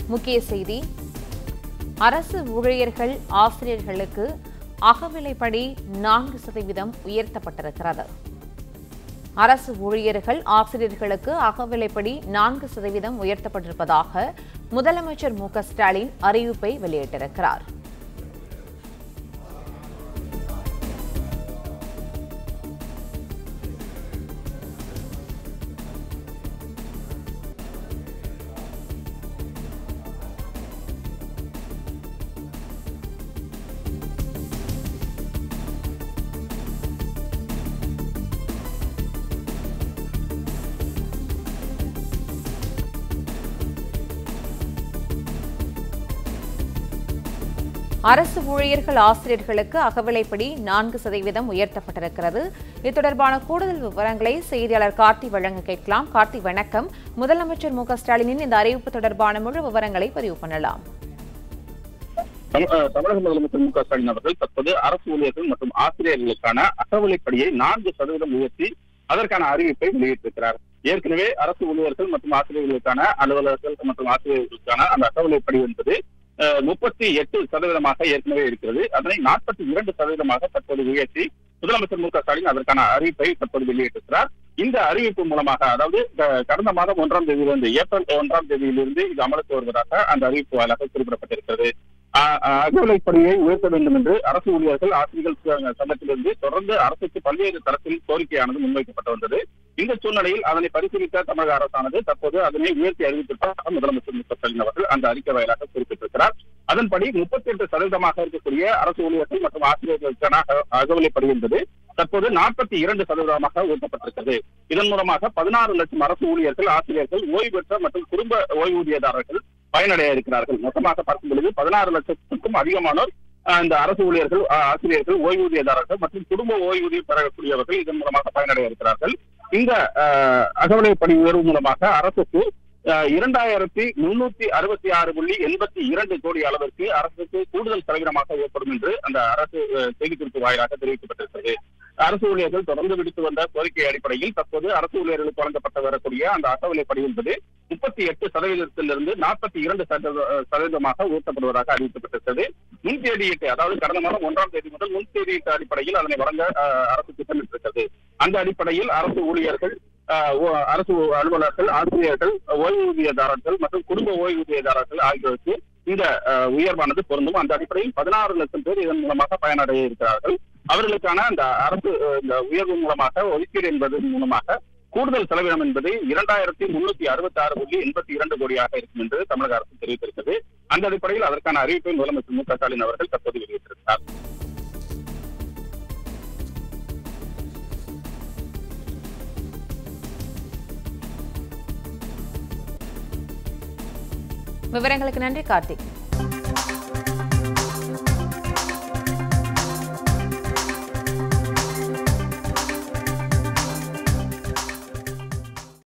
முக்கிய செய்தி அரசு ஊழியர்கள் ஆசிரியர்களுக்கு அகவிலைப்படி நான்கு சதவீதம் உயர்த்தப்பட்டிருக்கிறது அரசு ஊழியர்கள் ஆசிரியர்களுக்கு அகவிலைப்படி நான்கு சதவீதம் உயர்த்தப்பட்டிருப்பதாக முதலமைச்சர் மு க ஸ்டாலின் அறிவிப்பை வெளியிட்டிருக்கிறார் அரசு ஊழியர்கள் ஆசிரியர்களுக்கு அகவிலைப்படி நான்கு சதவீதம் உயர்த்தப்பட்டிருக்கிறது இது தொடர்பான கூடுதல் விவரங்களை செய்தியாளர் கார்த்தி வழங்க கேட்கலாம் கார்த்தி வணக்கம் முதலமைச்சர் மு க ஸ்டாலினின் இந்த அறிவிப்பு தொடர்பான முழு விவரங்களை பதிவு பண்ணலாம் தமி- அஹ் தமிழக முதலமைச்சர் மு க ஸ்டாலின் அவர்கள் தற்போது அரசு ஊழியர்கள் மற்றும் ஆசிரியர்களுக்கான அகவிலைப்படியை நான்கு சதவீதம் உயர்த்தி அதற்கான அறிவிப்பை வெளியிட்டிருக்கிறார் ஏற்கனவே அரசு ஊழியர்கள் மற்றும் ஆசிரியர்களுக்கான அலுவலர்கள் மற்றும் ஆசிரியர்களுக்கான அந்த அகவிலைப்படி என்பது முப்பத்தி எட்டு சதவீதமாக ஏற்கனவே இருக்கிறது அதனை நாற்பத்தி இரண்டு சதவீதமாக தற்போது உயர்த்தி முதலமைச்சர் மு க ஸ்டாலின் அதற்கான அறிவிப்பை தற்போது வெளியிட்டிருக்கிறார் இந்த அறிவிப்பு மூலமாக அதாவது க- கடந்த மாதம் ஒன்றாம் தேதியிலிருந்து ஏப்ரல் ஒன்றாம் தேதியிலிருந்து இது அமலுக்கு வருவதாக அந்த அறிவிப்பு வாயிலாக குறிப்பிடப்பட்டிருக்கிறது அ- அ- அகவிலைப்படியை உயர்த்த வேண்டும் என்று அரசு ஊழியர்கள் ஆசிரியர்கள் ச- சங்கத்திலிருந்து தொடர்ந்து அரசுக்கு பல்வேறு தரத்தில் கோரிக்கையானது முன்வைக்கப்பட்டு வந்தது இந்த சூழ்நிலையில் அதனை பரிசீலித்த தமிழக அரசானது தற்போது அதனை உயர்த்தி அறிவித்திருப்பதாக முதலமைச்சர் மு க ஸ்டாலின் அவர்கள் அந்த அறிக்கை வாயிலாக குறிப்பிட்டிருக்கிறார் அதன்படி முப்பத்தி எட்டு சதவீதமாக இருக்கக்கூடிய அரசு ஊழியர்கள் மற்றும் ஆசிரியர்களுக்கான அக- அகவிலைப்படி என்பது தற்போது நாற்பத்தி இரண்டு சதவீதமாக உயர்த்தப்பட்டிருக்கிறது இதன் மூலமாக பதினாறு லட்சம் அரசு ஊழியர்கள் ஆசிரியர்கள் ஓய்வு பெற்ற மற்றும் குடும்ப ஓய்வூதியதாரர்கள் பயனடைய இருக்கிறார்கள் மொத்தமாக பார்க்கும் பொழுது பதினாறு லட்சத்துக்கும் அதிகமானோர் அஹ், இந்த அரசு ஊழியர்கள் அஹ், ஆசிரியர்கள் ஓய்வூதியதாரர்கள் மற்றும் குடும்ப ஓய்வூதியம் பெறக்கூடியவர்கள் இதன் மூலமாக பயனடைய இருக்கிறார்கள் இந்த அஹ், அகவிலைப்படி உயர்வு மூலமாக அரசுக்கு அஹ், இரண்டாயிரத்தி முன்னூத்தி அறுபத்தி ஆறு புள்ளி எண்பத்தி இரண்டு கோடி அளவிற்கு அரசுக்கு கூடுதல் செலவினமாக ஏற்படும் என்று அந்த அரசு அஹ், செய்திக்குறிப்பு வாயிலாக தெரிவிக்கப்பட்டிருக்கிறது அரசு ஊழியர்கள் தொடர்ந்து விடுத்து வந்த கோரிக்கை அடிப்படையில் தற்போது அரசு ஊழியர்களுக்கு வழங்கப்பட்டு வரக்கூடிய அந்த அகவிலைப்படி என்பது முப்பத்தி எட்டு சதவீதத்திலிருந்து நாற்பத்தி இரண்டு சதவீதமாக உயர்த்தப்படுவதாக அறிவிக்கப்பட்டிருக்கிறது முன் தேதியிட்டு அதாவது கடந்த மாதம் ஒன்றாம் தேதி முதல் முன் தேதியிட்ட அடிப்படையில் அதனை வழங்க அஹ், அரசு திட்டமிட்டிருக்கிறது அந்த அடிப்படையில் அரசு ஊழியர்கள் அஹ், ஓ- அரசு அலுவலர்கள் ஆசிரியர்கள் ஓய்வூதியதாரர்கள் மற்றும் குடும்ப ஓய்வூதியதாரர்கள் ஆகியோருக்கு இந்த அஹ், உயர்வானது பொருந்தும் அந்த அடிப்படையில் பதினாறு லட்சம் பேர் இதன் மூலமாக பயனடைய இருக்கிறார்கள் அவர்களுக்கான அந்த அரசு அஹ், இந்த உயர்வு மூலமாக ஒதுக்கீடு என்பது மூலமாக கூடுதல் செலவினம் என்பது இரண்டாயிரத்தி முன்னூத்தி அறுபத்தி ஆறு புள்ளி எண்பத்தி இரண்டு கோடியாக இருக்கும் என்று தமிழக அரசு தெரிவித்திருக்கிறது அந்த அடிப்படையில் அதற்கான அறிவிப்பை முதலமைச்சர் மு க ஸ்டாலின் அவர்கள் தற்போது வெளியிட்டிருக்கிறார் விவரங்களுக்கு நன்றி கார்த்திக்